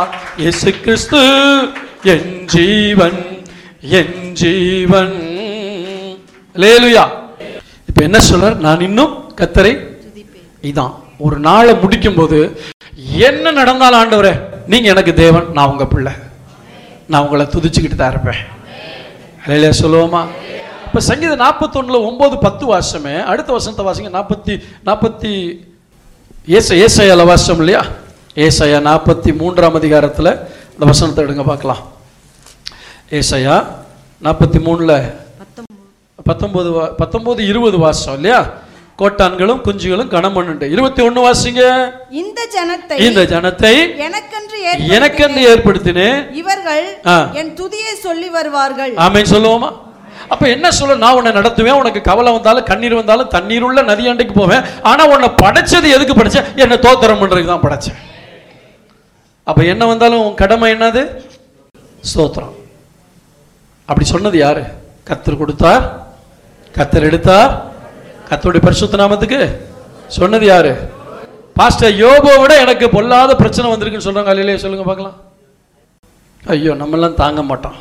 இயேசு கிறிஸ்து என் ஜீவன் என் ஜீவன் லேலுயா இப்ப என்ன சொல்றார் நான் இன்னும் கத்தரை இதான் ஒரு நாளை முடிக்கும் போது என்ன நடந்தாலும் ஆண்டவரே நீங்க எனக்கு தேவன் நான் உங்க பிள்ளை நான் உங்களை துதிச்சுக்கிட்டு தான் இருப்பேன் இல்லையா சொல்லுவோமா இப்ப சங்கீதம் நாற்பத்தொன்னுல ஒன்பது பத்து வாசமே அடுத்த வசனத்தை வாசிங்க நாற்பத்தி நாற்பத்தி ஏச ஏசையால வாசம் இல்லையா ஏசையா நாற்பத்தி மூன்றாம் அதிகாரத்துல அந்த வசனத்தை எடுங்க பார்க்கலாம் ஏசையா நாற்பத்தி மூணுல பத்தொன்பது வா- பத்தொன்பது இருபது வாசம் இல்லையா கோட்டான்களும் குஞ்சுகளும் கணம் பண்ணுண்டு இருபத்தி ஒண்ணு வாசிங்க இந்த ஜனத்தை இந்த ஜனத்தை எனக்கென்று எனக்கென்று ஏற்படுத்தினேன் இவர்கள் ஆ. என் துதியை சொல்லி வருவார்கள் ஆமென் சொல்லுவோமா அப்ப என்ன சொல்ல நான் உன்னை நடத்துவேன் உனக்கு கவலை வந்தாலும் கண்ணீர் வந்தாலும் தண்ணீர் உள்ள நதியாண்டைக்கு போவேன் ஆனா உன்னை படைச்சது எதுக்கு படைச்ச என்ன தோத்திரம் பண்றதுக்கு தான் படைச்சேன் அப்ப என்ன வந்தாலும் உன் கடமை என்னது ஸ்தோத்திரம் அப்படி சொன்னது யாரு கத்தர் கொடுத்தார் கத்தர் எடுத்தார் கத்தருடைய பரிசுத்த நாமத்துக்கு சொன்னது யாரு பாஸ்டர் யோபோ விட எனக்கு பொல்லாத பிரச்சனை வந்திருக்குன்னு சொல்றாங்க அல்லையே சொல்லுங்க பார்க்கலாம் ஐயோ நம்மெல்லாம் தாங்க மாட்டோம்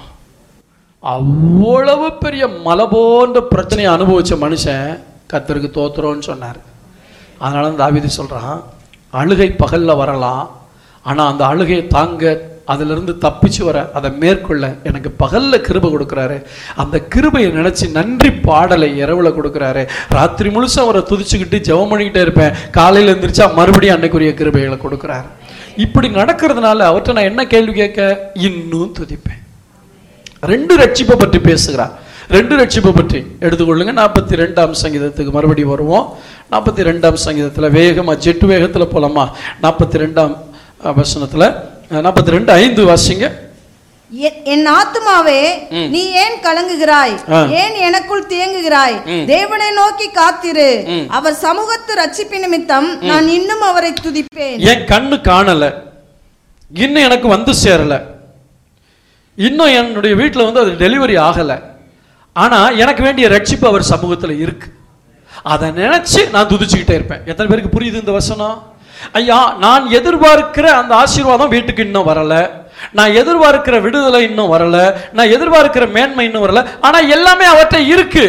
அவ்வளவு பெரிய மலை போன்ற பிரச்சனையை அனுபவிச்ச மனுஷன் கத்தருக்கு தோத்துறோன்னு சொன்னார் அதனால தான் தாவீது சொல்றான் அழுகை பகல்ல வரலாம் ஆனா அந்த அழுகையை தாங்க அதிலிருந்து தப்பிச்சு வர அதை மேற்கொள்ள எனக்கு பகல்ல கிருபை கொடுக்குறாரு அந்த கிருபையை நினைச்சு நன்றி பாடலை இரவுல கொடுக்குறாரு ராத்திரி முழுசும் அவரை துதிச்சுக்கிட்டு ஜெபம் பண்ணிக்கிட்டே இருப்பேன் காலையில எந்திரிச்சா மறுபடியும் அன்னைக்குரிய கிருபைகளை கொடுக்குறாரு இப்படி நடக்கிறதுனால அவர்கிட்ட நான் என்ன கேள்வி கேட்க இன்னும் துதிப்பேன் ரெண்டு ரட்சிப்பை பற்றி பேசுகிறார் ரெண்டு ரட்சிப்பை பற்றி எடுத்துக்கொள்ளுங்க நாற்பத்தி ரெண்டாம் சங்கீதத்துக்கு மறுபடியும் வருவோம் நாற்பத்தி ரெண்டாம் சங்கீதத்தில் வேகமா ஜெட்டு வேகத்தில் போலாமா நாற்பத்தி ரெண்டாம் வசனத்தில் நாற்பத்தி ரெண்டு ஐந்து வாசிங்க எ- என் ஆத்துமாவே ம். நீ ஏன் கலங்குகிறாய் ஆ. ஏன் எனக்குள் தேங்குகிறாய் ம். தேவனை நோக்கி காத்திரு ம். அவர் சமூகத்து ரட்சிப்பு நிமித்தம் நான் இன்னும் அவரை துதிப்பேன் என் கண்ணு காணல இன்னும் எனக்கு வந்து சேரல இன்னும் என்னுடைய வீட்டில் வந்து அது டெலிவரி ஆகல ஆனா எனக்கு வேண்டிய ரட்சிப்பு அவர் சமூகத்துல இருக்கு அதை நினைச்சு நான் துதிச்சுக்கிட்டே இருப்பேன் எத்தனை பேருக்கு புரியுது இந்த வசனம் ஐயா நான் எதிர்பார்க்கிற அந்த ஆசீர்வாதம் வீட்டுக்கு இன்னும் வரல நான் எதிர்பார்க்கிற விடுதலை இன்னும் வரல நான் எதிர்பார்க்கிற மேன்மை இன்னும் வரல ஆனா எல்லாமே அவற்றை இருக்கு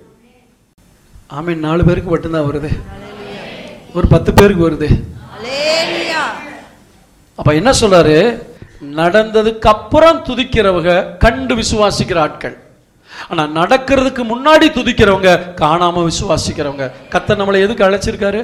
ஆமீன் நாலு பேருக்கு மட்டும்தான் வருது ஒரு பத்து பேருக்கு வருது அல்லேலூயா. அப்ப என்ன சொல்றாரு நடந்ததுக்கு அப்புறம் துதிக்கிறவங்க கண்டு விசுவாசிக்கிற ஆட்கள் ஆனா நடக்கிறதுக்கு முன்னாடி துதிக்கிறவங்க காணாம விசுவாசிக்கிறவங்க கத்த நம்மளை எதுக்கு அழைச்சிருக்காரு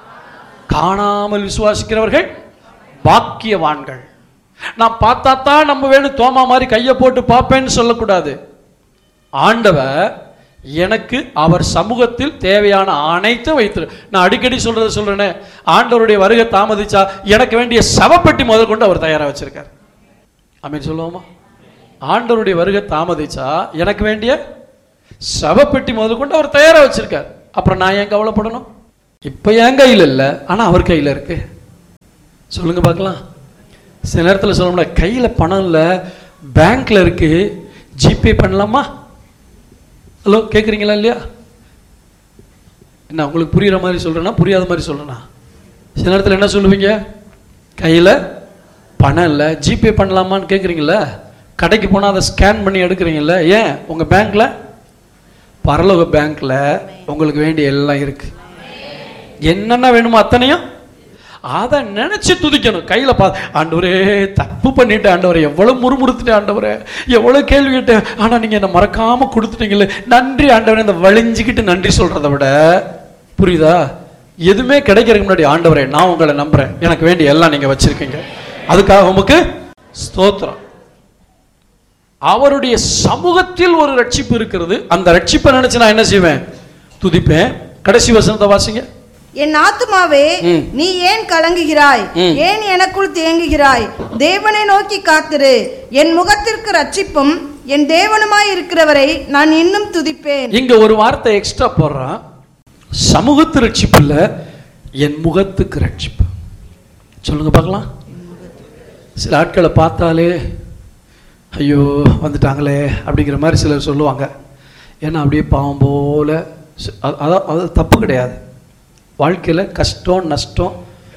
காணாமல் விசுவாசிக்கிறவர்கள் பாக்கியவான்கள் நான் பார்த்தா தான் நம்ம வேணும் தோமா மாதிரி கையை போட்டு பார்ப்பேன்னு சொல்லக்கூடாது ஆண்டவர் எனக்கு அவர் சமூகத்தில் தேவையான அனைத்தும் வைத்து நான் அடிக்கடி சொல்றத சொல்றேனே ஆண்டவருடைய வருகை தாமதிச்சா எனக்கு வேண்டிய சவப்பெட்டி முதல் கொண்டு அவர் தயாரா வச்சிருக்கார் அமீன் சொல்லுவோமா ஆண்டவருடைய வருகை தாமதிச்சா எனக்கு வேண்டிய சவப்பெட்டி முதல் கொண்டு அவர் தயாரா வச்சிருக்கார் அப்புறம் நான் ஏன் கவலைப்படணும் இப்ப என் கையில் இல்லை ஆனா அவர் கையில இருக்கு சொல்லுங்க பார்க்கலாம் சில நேரத்தில் சொல்லணும்னா கையில பணம் இல்லை பேங்க்ல இருக்கு ஜிபே பண்ணலாமா ஹலோ கேட்குறீங்களா இல்லையா என்ன உங்களுக்கு புரியுற மாதிரி சொல்றேனா புரியாத மாதிரி சொல்றேனா சில நேரத்தில் என்ன சொல்லுவீங்க கையில பணம் இல்லை ஜிபே பண்ணலாமான்னு கேட்குறீங்களா கடைக்கு போனால் அதை ஸ்கேன் பண்ணி எடுக்கிறீங்கல்ல ஏன் உங்க பேங்க்ல பரலோக பேங்க்ல உங்களுக்கு வேண்டிய எல்லாம் இருக்கு என்னென்ன வேணுமோ அத்தனையும் அதை நினைச்சு துதிக்கணும் கையில பா ஆண்டவரே தப்பு பண்ணிட்டேன் ஆண்டவரே எவ்வளவு முறுமுறுத்துட்டேன் ஆண்டவரே எவ்வளவு கேள்வி கேட்டேன் ஆனா நீங்க என்ன மறக்காம கொடுத்துட்டீங்களே நன்றி ஆண்டவரே இந்த வழிஞ்சுக்கிட்டு நன்றி சொல்றதை விட புரியுதா எதுவுமே கிடைக்கிறதுக்கு முன்னாடி ஆண்டவரே நான் உங்களை நம்புறேன் எனக்கு வேண்டிய எல்லாம் நீங்க வச்சிருக்கீங்க அதுக்காக உமக்கு ஸ்தோத்திரம் அவருடைய சமூகத்தில் ஒரு ரட்சிப்பு இருக்கிறது அந்த ரட்சிப்பை நினைச்சு நான் என்ன செய்வேன் துதிப்பேன் கடைசி வசனத்தை வாசிங்க என் ஆத்துமாவே ம். நீ ஏன் கலங்குகிறாய் ம். ஏன் எனக்குள் தேங்குகிறாய் தேவனை நோக்கி காத்திரு என் முகத்திற்கு ரட்சிப்பும் என் தேவனுமாய் இருக்கிறவரை நான் இன்னும் துதிப்பேன் இங்க ஒரு வார்த்தை எக்ஸ்ட்ரா போடுறான் சமூகத்து ரட்சிப்பு இல்ல என் முகத்துக்கு ரட்சிப்பு சொல்லுங்க பார்க்கலாம் சில ஆட்களை பார்த்தாலே ஐயோ வந்துட்டாங்களே அப்படிங்கிற மாதிரி சிலர் சொல்லுவாங்க ஏன்னா அப்படியே பாவம் போல சி- அ- அதான் அது தப்பு கிடையாது வாழ்க்கையில் கஷ்டம் நஷ்டம்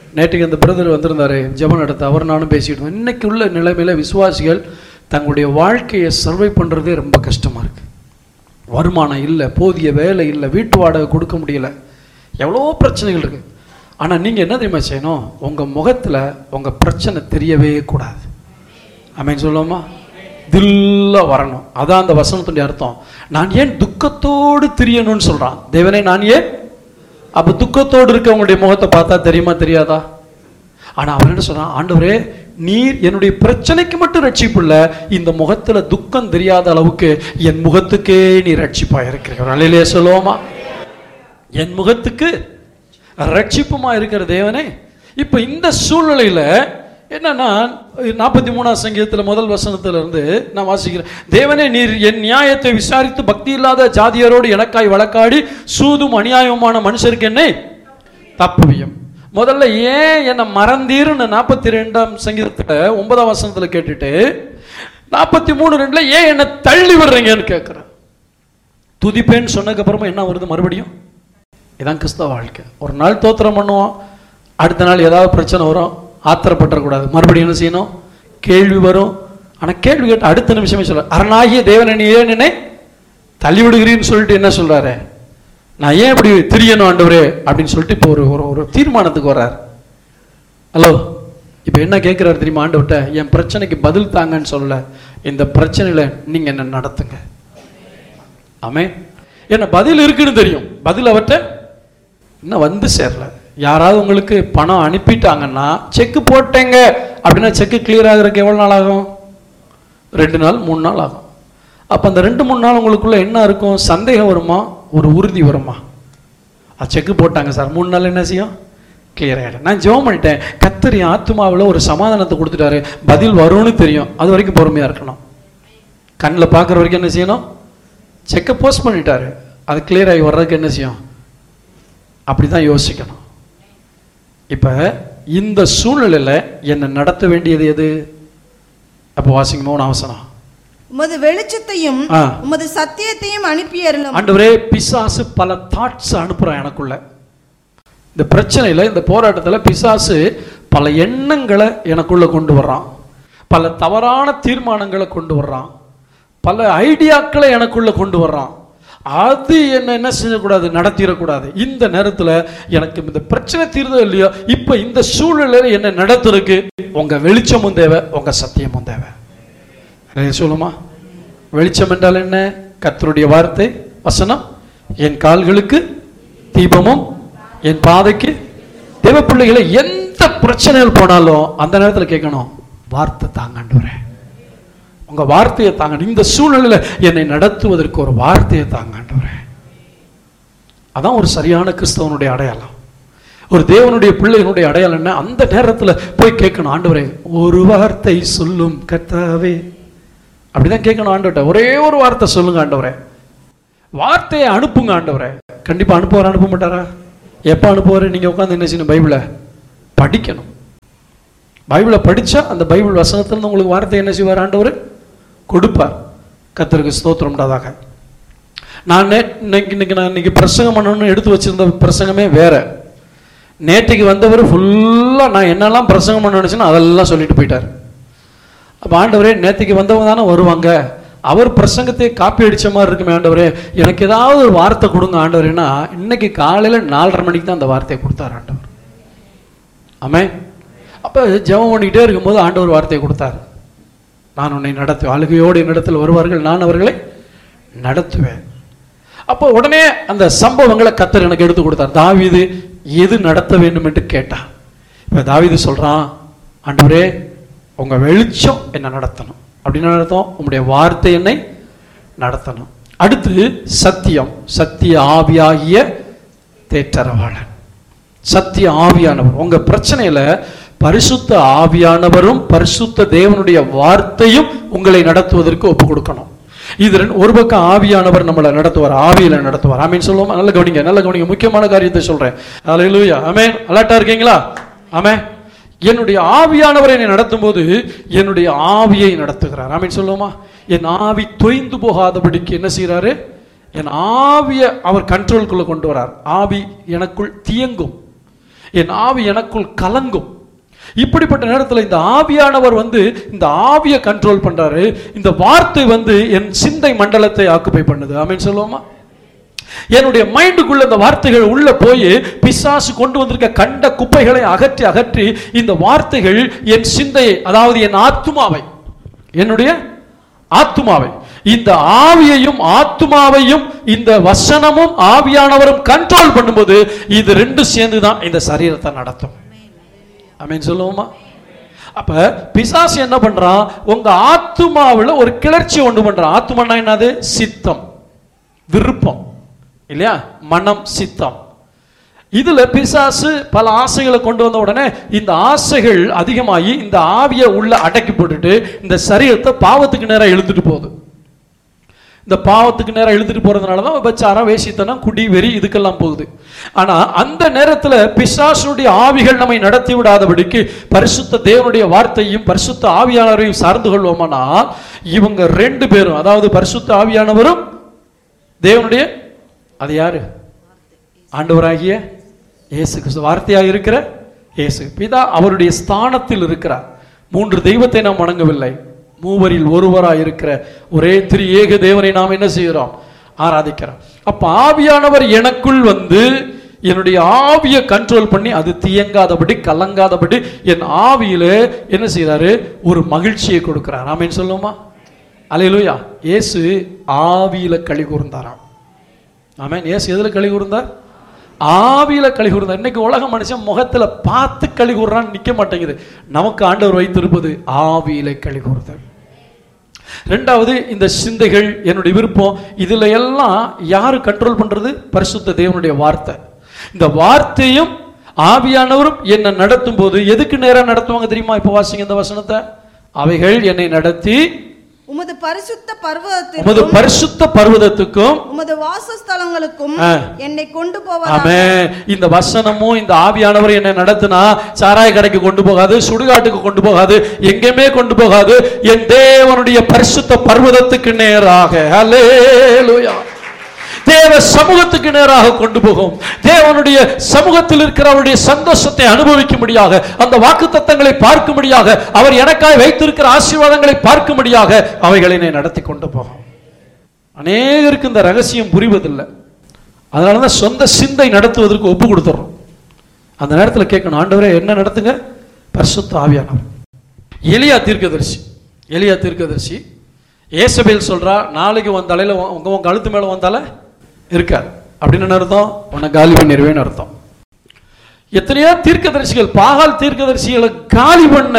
நேற்றுக்கு அந்த பிரதர் வந்திருந்தாரு ஜெபம் நடத்த அவர் நானும் பேசிட்டு இருந்தோம். இன்னைக்கு உள்ள நிலைமையில விசுவாசிகள் தங்களுடைய வாழ்க்கையை சர்வை பண்றதே ரொம்ப கஷ்டமா இருக்கு வருமானம் இல்லை போதிய வேலை இல்லை வீட்டு வாடகை கொடுக்க முடியல எவ்வளோ பிரச்சனைகள் இருக்கு ஆனா நீங்க என்ன தெரியுமா செய்யணும் உங்க முகத்துல உங்க பிரச்சனை தெரியவே கூடாது ஆமென் சொல்லுவோமா தில்ல வரணும் அதான் அந்த வசனத்துடைய அர்த்தம் நான் ஏன் துக்கத்தோடு திரியணும்னு சொல்றான் தேவனே நான் ஏன் அப்ப துக்கத்தோடு இருக்கவங்களுடைய முகத்தை பார்த்தா தெரியுமா தெரியாதா ஆனா அவன் என்ன சொல்றான் ஆண்டவரே நீர் என்னுடைய பிரச்சனைக்கு மட்டும் ரட்சிப்பு இல்ல இந்த முகத்துல துக்கம் தெரியாத அளவுக்கு என் முகத்துக்கே நீ ரட்சிப்பா இருக்கிறவர் அலையிலே சொல்லுவோமா என் முகத்துக்கு ரட்சிப்புமா இருக்கிற தேவனே இப்ப இந்த சூழ்நிலையில என்னன்னா நாற்பத்தி மூணாம் சங்கீதத்துல முதல் வசனத்துல இருந்து நான் வாசிக்கிறேன் தேவனே நீர் என் நியாயத்தை விசாரித்து பக்தி இல்லாத ஜாதியரோடு எனக்காய் வழக்காடி சூதும் அநியாயமான மனுஷருக்கு என்னை தப்புவியும் முதல்ல ஏன் என்னை மறந்தீர்னு நாற்பத்தி ரெண்டாம் சங்கீதத்துல ஒன்பதாம் வசனத்துல கேட்டுட்டு நாற்பத்தி மூணு ரெண்டுல ஏன் என்னை தள்ளி விடுறீங்கன்னு கேட்கிறேன் துதிப்பேன்னு சொன்னதுக்கு அப்புறமா என்ன வருது மறுபடியும் இதான் கிறிஸ்தவ வாழ்க்கை ஒரு நாள் தோத்திரம் பண்ணுவோம் அடுத்த நாள் ஏதாவது பிரச்சனை வரும் ஆத்திரப்பட்டுறக்கூடாது மறுபடியும் என்ன செய்யணும் கேள்வி வரும் ஆனா கேள்வி கேட்டு அடுத்த நிமிஷமே சொல்ல அரணாகிய தேவனை நீ ஏன் என்னை தள்ளி விடுகிறீன்னு சொல்லிட்டு என்ன சொல்றாரு நான் ஏன் இப்படி திரியணும் ஆண்டவரே அப்படின்னு சொல்லிட்டு இப்போ ஒரு ஒரு ஒரு தீர்மானத்துக்கு வர்றார் ஹலோ இப்போ என்ன கேட்குறாரு தெரியுமா ஆண்டவர்கிட்ட என் பிரச்சனைக்கு பதில் தாங்கன்னு சொல்லல இந்த பிரச்சனையில நீங்க என்ன நடத்துங்க ஆமே என்ன பதில் இருக்குன்னு தெரியும் பதில் அவர்கிட்ட இன்னும் வந்து சேரல யாராவது உங்களுக்கு பணம் அனுப்பிட்டாங்கன்னா செக் போட்டேங்க அப்படின்னா செக் கிளியர் ஆகுறதுக்கு எவ்வளவு நாள் ஆகும் ரெண்டு நாள் மூணு நாள் ஆகும் அப்ப அந்த ரெண்டு மூணு நாள் உங்களுக்குள்ள என்ன இருக்கும் சந்தேகம் வருமா ஒரு உறுதி வருமா அது செக் போட்டாங்க சார் மூணு நாள் என்ன செய்யும் கிளியர் ஆகிடும் நான் ஜெபம் பண்ணிட்டேன் கத்தரி ஆத்மாவில் ஒரு சமாதானத்தை கொடுத்துட்டாரு பதில் வரும்னு தெரியும் அது வரைக்கும் பொறுமையா இருக்கணும் கண்ணில் பார்க்குற வரைக்கும் என்ன செய்யணும் செக்கை போஸ்ட் பண்ணிட்டாரு அது கிளியர் ஆகி வர்றதுக்கு என்ன செய்யும் அப்படி தான் யோசிக்கணும் இப்போ இந்த சூழ்நிலையில என்னை நடத்த வேண்டியது எது அப்போ வாசிங்க மூணு அவசரம் உமது வெளிச்சத்தையும் ஆ. உமது சத்தியத்தையும் அனுப்பியருளும் ஆண்டவரே பிசாசு பல தாட்ஸ் அனுப்புறான் எனக்குள்ள இந்த பிரச்சனையில இந்த போராட்டத்துல பிசாசு பல எண்ணங்களை எனக்குள்ள கொண்டு வர்றான் பல தவறான தீர்மானங்களை கொண்டு வர்றான் பல ஐடியாக்களை எனக்குள்ள கொண்டு வர்றான் அது என்ன என்ன செய்யக்கூடாது நடத்திடக்கூடாது இந்த நேரத்துல எனக்கு இந்த பிரச்சனை தீர்ந்தோ இல்லையோ இப்ப இந்த சூழ்நிலையில என்ன நடத்துறதுக்கு உங்க வெளிச்சமும் தேவை உங்க சத்தியமும் தேவை அதை சொல்லுமா வெளிச்சம் என்றால் என்ன கர்த்தருடைய வார்த்தை வசனம் என் கால்களுக்கு தீபமும் என் பாதைக்கு தேவ பிள்ளைகளை எந்த பிரச்சனைகள் போனாலும் அந்த நேரத்தில் கேட்கணும் வார்த்தை தாங்கண்டுறேன் உங்க வார்த்தையை தாங்க இந்த சூழ்நிலையில என்னை நடத்துவதற்கு ஒரு வார்த்தையை தாங்கண்டுறேன் அதான் ஒரு சரியான கிறிஸ்தவனுடைய அடையாளம் ஒரு தேவனுடைய பிள்ளையினுடைய அடையாளம் என்ன அந்த நேரத்துல போய் கேட்கணும் ஆண்டவரே ஒரு வார்த்தை சொல்லும் கர்த்தாவே அப்படிதான் கேட்கணும் ஆண்டவர்கிட்ட ஒரே ஒரு வார்த்தை சொல்லுங்க ஆண்டவரே வார்த்தையை அனுப்புங்க ஆண்டவரே கண்டிப்பா அனுப்புவார் அனுப்ப மாட்டாரா எப்போ அனுப்புவார் நீங்க உட்காந்து என்ன செய்யணும் பைபிளை படிக்கணும் பைபிளை படிச்சா அந்த பைபிள் வசனத்திலிருந்து உங்களுக்கு வார்த்தை என்ன செய்வார் ஆண்டவர் கொடுப்பார் கத்தருக்கு ஸ்தோத்திரம் உண்டாதாக நான் நே இன்னைக்கு இன்னைக்கு நான் இன்னைக்கு பிரசங்கம் பண்ணணும்னு எடுத்து வச்சிருந்த பிரசங்கமே வேற நேற்றுக்கு வந்தவர் ஃபுல்லாக நான் என்னெல்லாம் பிரசங்கம் பண்ண நினச்சேனோ அதெல்லாம் சொல்லிட்டு போயிட்டார் அப்போ ஆண்டவரே நேற்றுக்கு வந்தவங்க தானே வருவாங்க அவர் பிரசங்கத்தை காப்பி அடிச்ச மாதிரி இருக்குமே ஆண்டவரே எனக்கு ஏதாவது ஒரு வார்த்தை கொடுங்க ஆண்டவரேன்னா இன்னைக்கு காலையில் நாலரை மணிக்கு தான் அந்த வார்த்தையை கொடுத்தார் ஆண்டவர் ஆமே அப்போ ஜெபம் பண்ணிக்கிட்டே இருக்கும்போது ஆண்டவர் வார்த்தையை கொடுத்தார் நான் உன்னை நடத்துவேன் அழுகையோடு என்னிடத்தில் வருவார்கள் நான் அவர்களை நடத்துவேன் அப்போ உடனே அந்த சம்பவங்களை கத்தர் எனக்கு எடுத்து கொடுத்தார் தாவீது எது நடத்த வேண்டும் என்று கேட்டான் இப்போ தாவீது சொல்றான் ஆண்டவரே உங்க வெளிச்சம் என்ன நடத்தணும் அப்படின்னு நடத்தும் உங்களுடைய வார்த்தை என்னை நடத்தணும் அடுத்து சத்தியம் சத்திய ஆவியாகிய தேற்றரவாளன் சத்திய ஆவியானவர் உங்க பிரச்சனையில பரிசுத்த ஆவியானவரும் பரிசுத்த தேவனுடைய வார்த்தையும் உங்களை நடத்துவதற்கு ஒப்பு கொடுக்கணும் இது ரெண்டு- ஒரு பக்கம் ஆவியானவர் நம்மளை நடத்துவார் ஆவியில நடத்துவார் ஆமீன் சொல்லுவோம் நல்ல கவனிங்க நல்ல கவனிங்க முக்கியமான காரியத்தை சொல்றேன் அல்லேலூயா ஆமென் அலர்ட்டா இருக்கீங்களா ஆமென் என்னுடைய ஆவியானவர் என்னை நடத்தும் போது என்னுடைய ஆவியை நடத்துகிறார் ஆமீன் சொல்லுவோமா என் ஆவி தொய்ந்து போகாதபடிக்கு என்ன செய்றாரு என் ஆவியை அவர் கண்ட்ரோலுக்குள்ள கொண்டு வரார் ஆவி எனக்குள் தியங்கும் என் ஆவி எனக்குள் கலங்கும் இப்படிப்பட்ட நேரத்தில் இந்த ஆவியானவர் வந்து இந்த ஆவியை கண்ட்ரோல் பண்றாரு இந்த வார்த்தை வந்து என் சிந்தை மண்டலத்தை ஆக்குப்பை பண்ணுது ஆமீன் சொல்லுவோமா என்னுடைய மைண்டுக்குள்ள இந்த வார்த்தைகள் உள்ள போய் பிசாசு கொண்டு வந்திருக்க கண்ட குப்பைகளை அகற்றி அகற்றி இந்த வார்த்தைகள் என் சிந்தையை அதாவது என் ஆத்துமாவை என்னுடைய ஆத்துமாவை இந்த ஆவியையும் ஆத்துமாவையும் இந்த வசனமும் ஆவியானவரும் கண்ட்ரோல் பண்ணும்போது இது ரெண்டு சேர்ந்து தான் இந்த சரீரத்தை நடத்தும் அமீன் சொல்லுவோமா அப்ப பிசாசு என்ன பண்றான் உங்க ஆத்துமாவுல ஒரு கிளர்ச்சி ஒன்று பண்றான் ஆத்துமானா என்னது சித்தம் விருப்பம் இல்லையா மனம் சித்தம் இதுல பிசாசு பல ஆசைகளை கொண்டு வந்த உடனே இந்த ஆசைகள் அதிகமாகி இந்த ஆவியை உள்ள அடக்கி போட்டுட்டு இந்த சரீரத்தை பாவத்துக்கு நேரா இழுத்துட்டு போகுது இந்த பாவத்துக்கு நேரம் இழுத்துட்டு போறதுனால தான் விபச்சாரம் வேசித்தனம் குடி வெறி இதுக்கெல்லாம் போகுது ஆனா அந்த நேரத்துல பிசாசுடைய ஆவிகள் நம்மை நடத்தி விடாதபடிக்கு பரிசுத்த தேவனுடைய வார்த்தையும் பரிசுத்த ஆவியானவரையும் சார்ந்து கொள்வோமானால் இவங்க ரெண்டு பேரும் அதாவது பரிசுத்த ஆவியானவரும் தேவனுடைய அது யாரு ஆண்டவராகிய இயேசு கிறிஸ்து வார்த்தையாக இருக்கிற இயேசு பிதா அவருடைய ஸ்தானத்தில் இருக்கிறார் மூன்று தெய்வத்தை நாம் வணங்கவில்லை மூவரில் ஒருவராய் இருக்கிற ஒரே திரு ஏக தேவனை நாம் என்ன செய்கிறோம் ஆராதிக்கிறோம் அப்ப ஆவியானவர் எனக்குள் வந்து என்னுடைய ஆவியை கண்ட்ரோல் பண்ணி அது தீயங்காதபடி கலங்காதபடி என் ஆவியில என்ன செய்றாரு ஒரு மகிழ்ச்சியை கொடுக்கிறார் ஆமேன்னு சொல்லுவோமா அலையிலுயா இயேசு ஆவியில களி கூர்ந்தாராம் ஆமென் இயேசு எதுல களி கூர்ந்தார் ஆவியில களி கூர்ந்தார் இன்னைக்கு உலக மனுஷன் முகத்துல பார்த்து களி கூர்றான்னு நிக்க மாட்டேங்குது நமக்கு ஆண்டவர் வைத்திருப்பது ஆவியில களி கூர்தல் ரெண்டாவது இந்த சிந்தைகள் என்னுடைய விருப்பம் இதுல எல்லாம் யாரு கண்ட்ரோல் பண்றது பரிசுத்த தேவனுடைய வார்த்தை இந்த வார்த்தையும் ஆவியானவரும் என்னை நடத்தும் போது எதுக்கு நேரா நடத்துவாங்க தெரியுமா இப்ப வாசிங்க இந்த வசனத்தை அவைகள் என்னை நடத்தி உமது பரிசுத்த உமது பர்வதத்திற்கும் பரிசுத்த பர்வதத்துக்கும் உமது வாசஸ்தலங்களுக்கும் ஆ. என்னை கொண்டு போவதாக ஆமே இந்த வசனமும் இந்த ஆவியானவர் என்ன நடத்துனா சாராய கடைக்கு கொண்டு போகாது சுடுகாட்டுக்கு கொண்டு போகாது எங்கேயுமே கொண்டு போகாது என் தேவனுடைய பரிசுத்த பர்வதத்துக்கு நேராக ஹல்லேலூயா தேவ சமூகத்துக்கு நேராக கொண்டு போகும் தேவனுடைய சமூகத்தில் இருக்கிற அவருடைய சந்தோஷத்தை அனுபவிக்கும்படியாக அந்த வாக்குத்தத்தங்களை பார்க்கும்படியாக அவர் எனக்காய் வைத்திருக்கிற ஆசீர்வாதங்களை பார்க்கும்படியாக அவைகளை என்னை நடத்தி கொண்டு போகும் அநேகருக்கு இந்த ரகசியம் புரிவதில்லை அதனால தான் சொந்த சிந்தை நடத்துவதற்கு ஒப்பு கொடுத்துறோம் அந்த நேரத்தில் கேட்கணும் ஆண்டவரே என்ன நடத்துங்க பரிசுத்த ஆவியானவர் எலியா தீர்க்கதரிசி எலியா தீர்க்கதரிசி ஏசபேல் சொல்றா நாளைக்கு உன் தலையில உன் உங்க உன் கழுத்து மேல வந்தால இருக்காது அப்படின்னு என்ன அர்த்தம் உன்னை காலி பண்ணிடுவேன்னு அர்த்தம் எத்தனையோ தீர்க்கதரிசிகள் பாகால் தீர்க்கதரிசிகளை காலி பண்ண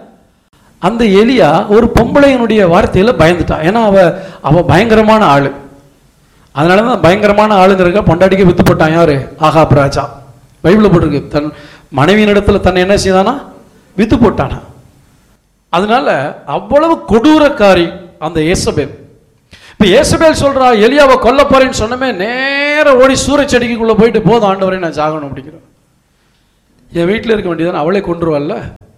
அந்த எலியா ஒரு பொம்பளையினுடைய வார்த்தையில பயந்துட்டான் ஏன்னா அவ அவ பயங்கரமான ஆளு அதனால தான் பயங்கரமான ஆளுங்கிறக்க பொண்டாட்டிக்கு வித்து போட்டான் யாரு ஆகாப் ராஜா பைபிள்ல போட்டிருக்கு தன் மனைவியின் இடத்துல தன்னை என்ன செய்தானா வித்து போட்டானா அதனால அவ்வளவு கொடூரக்காரி அந்த ஏசபேல் இப்ப ஏசபேல் சொல்றா எலியாவை கொல்ல போறேன்னு சொன்னமே நேரா ஓடி சூரிய செடிக்குள்ள போயிட்டு போதும் ஆண்டவரே நான் சாகணும் அப்படிங்கிறோம் என் வீட்டில் இருக்க வேண்டியதானே அவளே கொண்டுருவாள்ல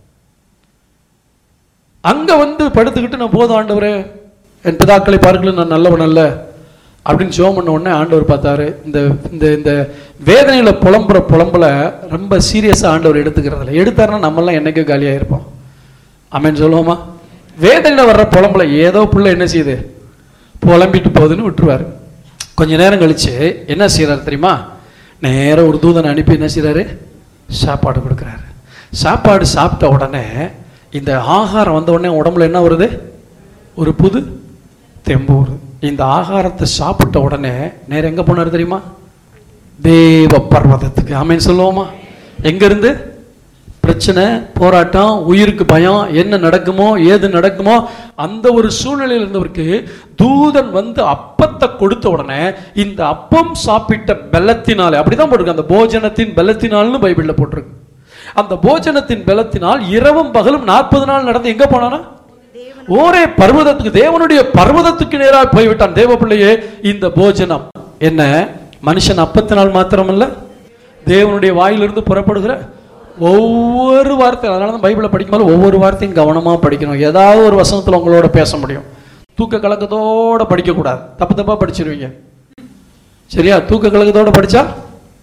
அங்க வந்து படுத்துக்கிட்டு நான் போதும் ஆண்டவரே என் பிதாக்களை பார்க்கல நான் நல்லவன் அல்ல அப்படின்னு ஜோம் பண்ண உடனே ஆண்டவர் பார்த்தாரு இந்த இந்த இந்த வேதனையில புலம்புற புலம்புல ரொம்ப சீரியஸா ஆண்டவர் எடுத்துக்கிறதில்ல எடுத்தாருன்னா நம்மெல்லாம் என்னைக்கோ காலியா இருப்போம் அமேன் சொல்லுவோமா வேதனையில வர்ற புலம்புல ஏதோ புள்ள என்ன செய்யுது புலம்பிட்டு போகுதுன்னு விட்டுருவாரு கொஞ்ச நேரம் கழிச்சு என்ன செய்யறாரு தெரியுமா நேரா ஒரு தூதனை அனுப்பி என்ன செய்றாரு சாப்பாடு கொடுக்குறாரு சாப்பாடு சாப்பிட்ட உடனே இந்த ஆகாரம் வந்த உடனே உடம்புல என்ன வருது ஒரு புது தெம்பு வருது இந்த ஆகாரத்தை சாப்பிட்ட உடனே நேரம் எங்க போனார் தெரியுமா தேவ பர்வதத்துக்கு ஆமேன்னு சொல்லுவோமா எங்க இருந்து பிரச்சனை போராட்டம் உயிருக்கு பயம் என்ன நடக்குமோ ஏது நடக்குமோ அந்த ஒரு சூழ்நிலையில் இருந்தவருக்கு தூதன் வந்து அப்பத்தை கொடுத்த உடனே இந்த அப்பம் சாப்பிட்ட பெல்லத்தினாலே அப்படிதான் போட்டிருக்கு அந்த போஜனத்தின் பெல்லத்தினால்னு பைபிள்ல போட்டிருக்கு அந்த போஜனத்தின் பெலத்தினால் இரவும் பகலும் நாற்பது நாள் நடந்து எங்க போனானா ஓரே பர்வதத்துக்கு தேவனுடைய பர்வதத்துக்கு நேராக போய்விட்டான் தேவ பிள்ளையே இந்த போஜனம் என்ன மனுஷன் அப்பத்தினால் மாத்திரமல்ல தேவனுடைய வாயிலிருந்து புறப்படுகிற ஒவ்வொரு வார்த்தை அதனால தான் பைபிளை படிக்கும்போது ஒவ்வொரு வார்த்தையும் கவனமா படிக்கணும் ஏதாவது ஒரு வசனத்துல உங்களோட பேச முடியும் தூக்க கலக்கத்தோட படிக்கக்கூடாது தப்பு தப்பா படிச்சிருவீங்க சரியா தூக்க கலக்கத்தோட படிச்சா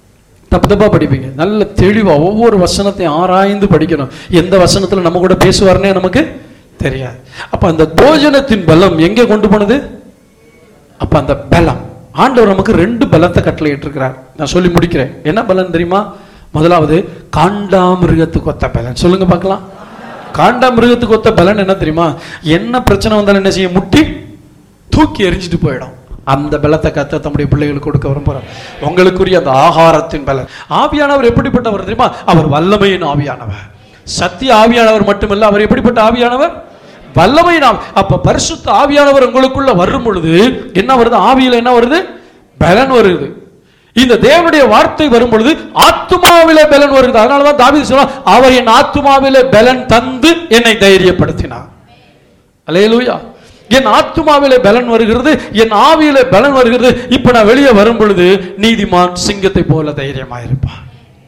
தப்பு தப்பா படிப்பீங்க நல்ல தெளிவா ஒவ்வொரு வசனத்தையும் ஆராய்ந்து படிக்கணும் எந்த வசனத்துல நம்ம கூட பேசுவார்னே நமக்கு தெரியாது அப்ப அந்த போஜனத்தின் பலம் எங்கே கொண்டு போனது அப்ப அந்த பலம் ஆண்டவர் நமக்கு ரெண்டு பலத்தை கட்டளையிட்டு இருக்கிறார் நான் சொல்லி முடிக்கிறேன் என்ன பலன் தெரியுமா முதலாவது காண்டாமிருகத்துக்கு ஒத்த பலன் சொல்லுங்க பார்க்கலாம் காண்டாமிருகத்துக்கு ஒத்த பலன் என்ன தெரியுமா என்ன பிரச்சனை வந்தாலும் என்ன செய்ய முட்டி தூக்கி எரிஞ்சிட்டு போயிடும் அந்த பலத்தை கத்த தம்முடைய பிள்ளைகளுக்கு கொடுக்க விரும்புகிறார் உங்களுக்குரிய அந்த ஆகாரத்தின் பலன் ஆவியானவர் எப்படிப்பட்டவர் தெரியுமா அவர் வல்லமையின் ஆவியானவர் சத்திய ஆவியானவர் மட்டுமல்ல அவர் எப்படிப்பட்ட ஆவியானவர் வல்லமையின் ஆவி அப்ப பரிசுத்த ஆவியானவர் உங்களுக்குள்ள வரும் பொழுது என்ன வருது ஆவியில என்ன வருது பலன் வருது இந்த தேவனுடைய வார்த்தை வரும் பொழுது ஆத்துமாவிலே பலன் வருது அதனாலதான் தாவீது சொல்றான் அவர் என் ஆத்துமாவிலே பலன் தந்து என்னை தைரியப்படுத்தினார் அல்லேலூயா என் ஆத்துமாவிலே பலன் வருகிறது என் ஆவியிலே பலன் வருகிறது இப்ப நான் வெளியே வரும் பொழுது நீதிமான் சிங்கத்தை போல தைரியமா இருப்பான்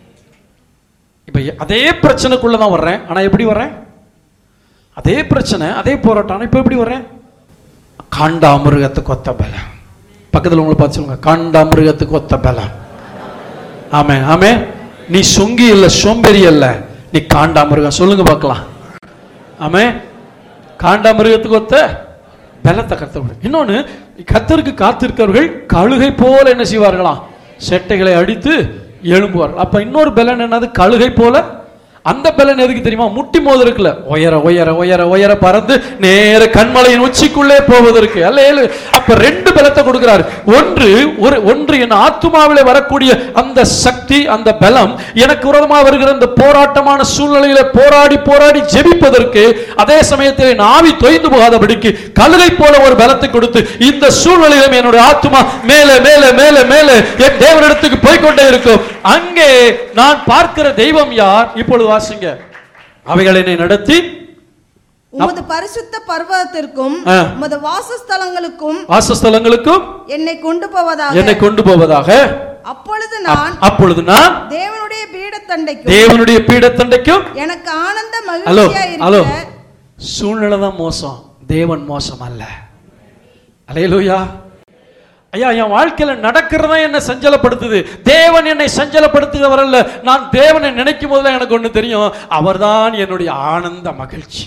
இப்ப எ- அதே பிரச்சனைக்குள்ள தான் வர்றேன் ஆனா எப்படி வர்றேன் அதே பிரச்சனை அதே போராட்டம் ஆனா இப்ப எப்படி வர்றேன் காண்டாமிருகத்துக்கு ஒத்த பலம் பக்கத்துல உங்களை பார்த்து சொல்லுங்க காண்டாமிருகத்துக்கு ஒத்த பலம் ஆமே ஆமே நீ சொங்கி இல்ல சோம்பேறி அல்ல நீ காண்டாமிருகம் சொல்லுங்க பார்க்கலாம் ஆமே காண்டாமிருகத்துக்கு ஒத்த பலத்தை கத்தவர் இன்னொன்னு கத்தருக்கு காத்திருக்கிறவர்கள் கழுகை போல என்ன செய்வார்களாம் செட்டைகளை அடித்து எழும்புவார்கள் அப்ப இன்னொரு பலன் என்னது கழுகை போல அந்த பலன் எதுக்கு தெரியுமா முட்டி மோதலுக்குல உயர உயர உயர உயர பறந்து நேர கண்மலையின் உச்சிக்குள்ளே போவதற்கு அல்ல ஏழு அப்ப ரெண்டு பலத்தை கொடுக்கிறார் ஒன்று ஒரு ஒன்று என் ஆத்துமாவிலே வரக்கூடிய அந்த சக்தி அந்த பலம் எனக்கு விரோதமாக வருகிற இந்த போராட்டமான சூழ்நிலையில போராடி போராடி ஜெபிப்பதற்கு அதே சமயத்தில் என் ஆவி தொய்ந்து போகாதபடிக்கு கழுகை போல ஒரு பலத்தை கொடுத்து இந்த சூழ்நிலையிலும் என்னுடைய ஆத்துமா மேலே மேலே மேலே மேலே என் தேவனிடத்துக்கு போய்க்கொண்டே இருக்கும் அங்கே நான் பார்க்கிற தெய்வம் யார் இப்பொழுது வாசிங்க அவைகள் என்னை நடத்தி உமது பரிசுத்த பர்வதத்திற்கும் ஆ. உமது வாசஸ்தலங்களுக்கும் வாசஸ்தலங்களுக்கும் என்னை கொண்டு போவதாக என்னை கொண்டு போவதாக அப்பொழுது அப்- நான் அப்பொழுது நான் தேவனுடைய பீடத்தண்டைக்கும் தேவனுடைய பீடத்தண்டைக்கும் எனக்கு ஆனந்த ஹலோ மகிழ்ச்சியா ஹலோ இருக்கிற சூழ்நிலை தான் மோசம் தேவன் மோசம் அல்ல அலையலூயா ஐயா என் வாழ்க்கையில நடக்கிறதா என்ன சஞ்சலப்படுத்துது தேவன் என்னை சஞ்சலப்படுத்துகிறவர் அல்ல நான் தேவனை நினைக்கும் போதுதான் எனக்கு ஒண்ணு தெரியும் அவர்தான் என்னுடைய ஆனந்த மகிழ்ச்சி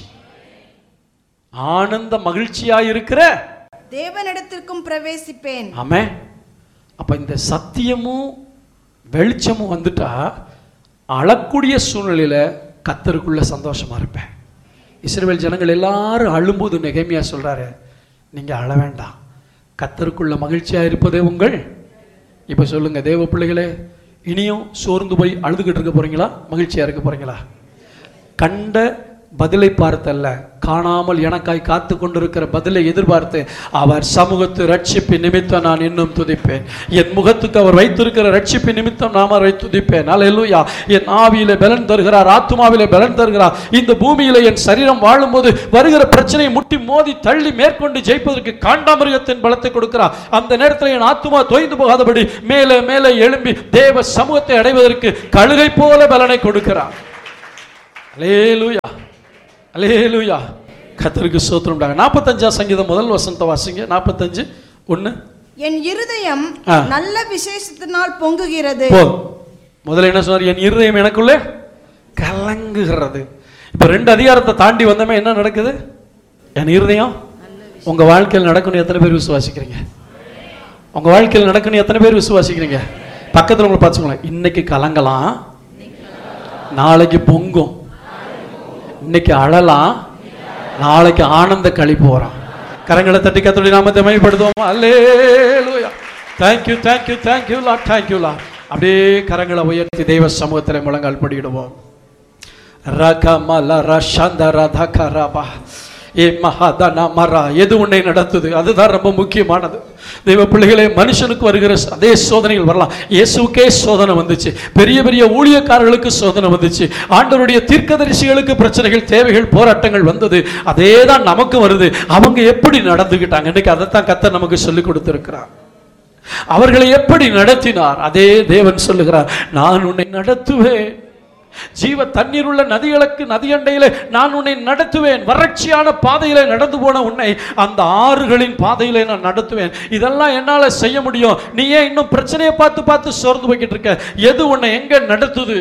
ஆனந்த மகிழ்ச்சியா இருக்கிற தேவனிடத்திற்கும் பிரவேசிப்பேன் ஆமே அப்ப இந்த சத்தியமும் வெளிச்சமும் வந்துட்டா அழக்கூடிய சூழ்நிலையில கத்தருக்குள்ள சந்தோஷமா இருப்பேன் இஸ்ரவேல் ஜனங்கள் எல்லாரும் அழும்போது நெகமையா சொல்றாரு நீங்க அழ வேண்டாம் கத்தருக்குள்ள மகிழ்ச்சியா இருப்பதே உங்கள் இப்ப சொல்லுங்க தேவ பிள்ளைகளே இனியும் சோர்ந்து போய் அழுதுகிட்டு இருக்க போறீங்களா மகிழ்ச்சியா இருக்க போறீங்களா கண்ட பதிலை பார்த்தல்ல காணாமல் எனக்காய் காத்து கொண்டிருக்கிற பதிலை எதிர்பார்த்து அவர் சமூகத்து ரட்சிப்பின் நிமித்தம் நான் இன்னும் துதிப்பேன் என் முகத்துக்கு அவர் வைத்திருக்கிற ரட்சிப்பின் நிமித்தம் நாம் அவரை துதிப்பேன் அல்லேலூயா என் ஆவியிலே பலன் தருகிறார் ஆத்துமாவிலே பலன் தருகிறார் இந்த பூமியிலே என் சரீரம் வாழும்போது வருகிற பிரச்சனையை முட்டி மோதி தள்ளி மேற்கொண்டு ஜெயிப்பதற்கு காண்டாமிருகத்தின் பலத்தை கொடுக்கிறார் அந்த நேரத்தில் என் ஆத்துமா தொய்ந்து போகாதபடி மேலே மேலே எழும்பி தேவ சமூகத்தை அடைவதற்கு கழுகை போல பலனை கொடுக்கிறார் அலேலூயா அலேலூயா கத்தருக்கு சோத்திரம் உண்டாங்க நாற்பத்தஞ்சாம் சங்கீதம் முதல் வசனத்தை வாசிங்க நாற்பத்தஞ்சு ஒன்று என் இருதயம் ஆ. நல்ல விசேஷத்தினால் பொங்குகிறது போதும் முதல்ல என்ன சொன்னார் என் இருதயம் எனக்குள்ளே கலங்குகிறது இப்போ ரெண்டு அதிகாரத்தை தாண்டி வந்தமே என்ன நடக்குது என் இருதயம் உங்க வாழ்க்கையில் நடக்கணும் எத்தனை பேர் விசுவாசிக்கிறீங்க உங்க வாழ்க்கையில் நடக்கணும் எத்தனை பேர் விசுவாசிக்கிறீங்க பக்கத்துல உங்களை பார்த்துக்கோங்களேன் இன்னைக்கு கலங்கலாம் நாளைக்கு பொங்கும் இன்னைக்கு அழலாம் நாளைக்கு ஆனந்த கழிப்பு வரும் கரங்களை தட்டி கத்தோடைய நாமத்தை மைப்படுத்துவோம் அல்லேலூயா தேங்க்யூ தேங்க்யூ தேங்க்யூ லா தேங்க்யூ லா அப்படியே கரங்களை உயர்த்தி தெய்வ சமூகத்தில் முழங்கால் படியிடுவோம் ரகமல ரஷந்தர தகரபா ஏ மகாதன மரா எது உன்னை நடத்துது அதுதான் ரொம்ப முக்கியமானது தெய்வ பிள்ளைகளே மனுஷனுக்கு வருகிற அதே சோதனைகள் வரலாம் இயேசுக்கே சோதனை வந்துச்சு பெரிய பெரிய ஊழியக்காரர்களுக்கு சோதனை வந்துச்சு ஆண்டவருடைய தீர்க்கதரிசிகளுக்கு பிரச்சனைகள் தேவைகள் போராட்டங்கள் வந்தது அதே தான் நமக்கு வருது அவங்க எப்படி நடந்துக்கிட்டாங்க இன்னைக்கு அதைத்தான் கத்தர் நமக்கு சொல்லி கொடுத்திருக்கிறார் அவர்களை எப்படி நடத்தினார் அதே தேவன் சொல்லுகிறார் நான் உன்னை நடத்துவேன் ஜீவ தண்ணீர் உள்ள நதிகளுக்கு நதியண்டையிலே நான் உன்னை நடத்துவேன் வறட்சியான பாதையிலே நடந்து போன உன்னை அந்த ஆறுகளின் பாதையிலே நான் நடத்துவேன் இதெல்லாம் என்னால செய்ய முடியும் நீ ஏன் இன்னும் பிரச்சனையை பார்த்து பார்த்து சோர்ந்து போய்கிட்டு இருக்க எது உன்னை எங்க நடத்துது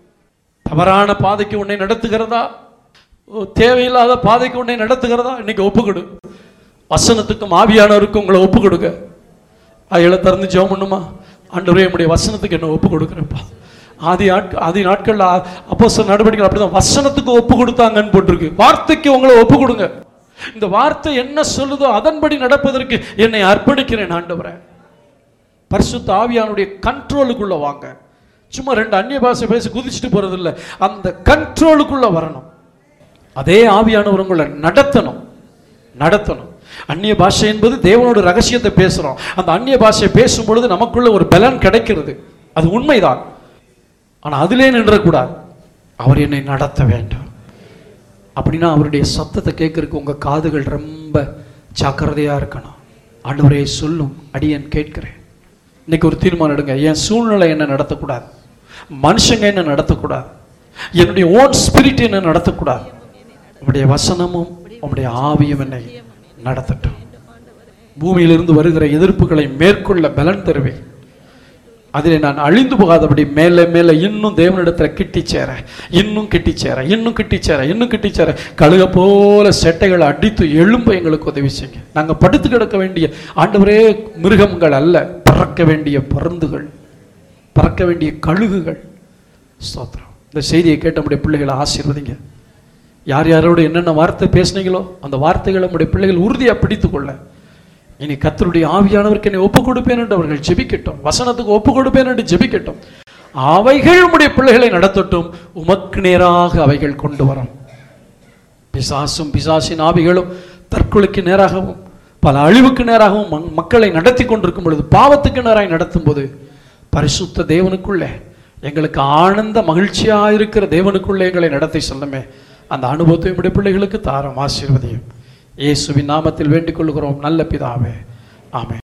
தவறான பாதைக்கு உன்னை நடத்துகிறதா ஓ, தேவையில்லாத பாதைக்கு உன்னை நடத்துகிறதா இன்னைக்கு ஒப்புக்கொடு வசனத்துக்கும் ஆவியானவருக்கும் உங்களை ஒப்பு கொடுங்க அயலை திறந்து ஜெபம் பண்ணுமா ஆண்டவரே என்னுடைய வசனத்துக்கு என்ன ஒப்பு கொடுக்குறேன்ப்பா ஆதி நாட்கள் ஆதி நாட்கள்ல அப்போ சில நடவடிக்கைகள் அப்படிதான் வசனத்துக்கு ஒப்பு கொடுத்தாங்கன்னு போட்டிருக்கு வார்த்தைக்கு உங்களை ஒப்பு கொடுங்க இந்த வார்த்தை என்ன சொல்லுதோ அதன்படி நடப்பதற்கு என்னை அர்ப்பணிக்கிறேன் ஆண்டவரே பரிசுத்த ஆவியானுடைய கண்ட்ரோலுக்குள்ள வாங்க சும்மா ரெண்டு அந்நிய பாஷை பேசி குதிச்சுட்டு போறது இல்ல அந்த கண்ட்ரோலுக்குள்ள வரணும் அதே ஆவியானவர் உங்களை நடத்தணும் நடத்தணும் அந்நிய பாஷை என்பது தேவனோட ரகசியத்தை பேசுறோம் அந்த அந்நிய பாஷை பேசும் பொழுது நமக்குள்ள ஒரு பலன் கிடைக்கிறது அது உண்மைதான் ஆனா அதிலே நின்றக்கூடாது அவர் என்னை நடத்த வேண்டும் அப்படின்னா அவருடைய சத்தத்தை கேட்கறதுக்கு உங்க காதுகள் ரொம்ப ஜாக்கிரதையா இருக்கணும் ஆண்டவரே சொல்லும் அடியேன் கேட்கிறேன் இன்னைக்கு ஒரு தீர்மானம் எடுங்க என் சூழ்நிலை என்ன நடத்தக்கூடாது மனுஷங்க என்ன நடத்தக்கூடாது என்னுடைய ஓன் ஸ்பிரிட் என்ன நடத்தக்கூடாது உம்முடைய வசனமும் உம்முடைய ஆவியும் என்னை நடத்தட்டும் பூமியிலிருந்து வருகிற எதிர்ப்புகளை மேற்கொள்ள பலன் தருவேன் அதிலே நான் அழிந்து போகாதபடி மேலே மேலே இன்னும் தேவனிடத்துல கிட்டி சேர இன்னும் கிட்டி சேர இன்னும் கிட்டி சேர இன்னும் கிட்டி சேர கழுக போல செட்டைகளை அடித்து எழும்ப எங்களுக்கு உதவி செய்யுங்க நாங்க படுத்து கிடக்க வேண்டிய ஆண்டவரே மிருகங்கள் அல்ல பறக்க வேண்டிய பருந்துகள் பறக்க வேண்டிய கழுகுகள் ஸ்தோத்திரம் இந்த செய்தியை கேட்ட நம்முடைய பிள்ளைகளை ஆசீர்வதிங்க யார் யாரோட என்னென்ன வார்த்தை பேசுனீங்களோ அந்த வார்த்தைகளை நம்முடைய பிள்ளைகள் உறுதியாக பிடித்து கொள்ள இனி கத்தருடைய ஆவியானவருக்கு என்னை ஒப்பு கொடுப்பேன் என்று அவர்கள் ஜெபிக்கட்டும் வசனத்துக்கு ஒப்பு கொடுப்பேன் என்று ஜெபிக்கட்டும் அவைகள் உம்முடைய பிள்ளைகளை நடத்தட்டும் உமக்கு நேராக அவைகள் கொண்டு வரும் பிசாசும் பிசாசின் ஆவிகளும் தற்கொலைக்கு நேராகவும் பல அழிவுக்கு நேராகவும் மக்- மக்களை நடத்தி கொண்டிருக்கும் பொழுது பாவத்துக்கு நேராக நடத்தும் போது பரிசுத்த தேவனுக்குள்ளே எங்களுக்கு ஆனந்த மகிழ்ச்சியா இருக்கிற தேவனுக்குள்ளே எங்களை நடத்தி செல்லுமே அந்த அனுபவத்தை நம்முடைய பிள்ளைகளுக்கு தாரம் ஆசீர்வதியும் இயேசுவின் நாமத்தில் வேண்டிக் கொள்கிறோம் நல்ல பிதாவே ஆமென்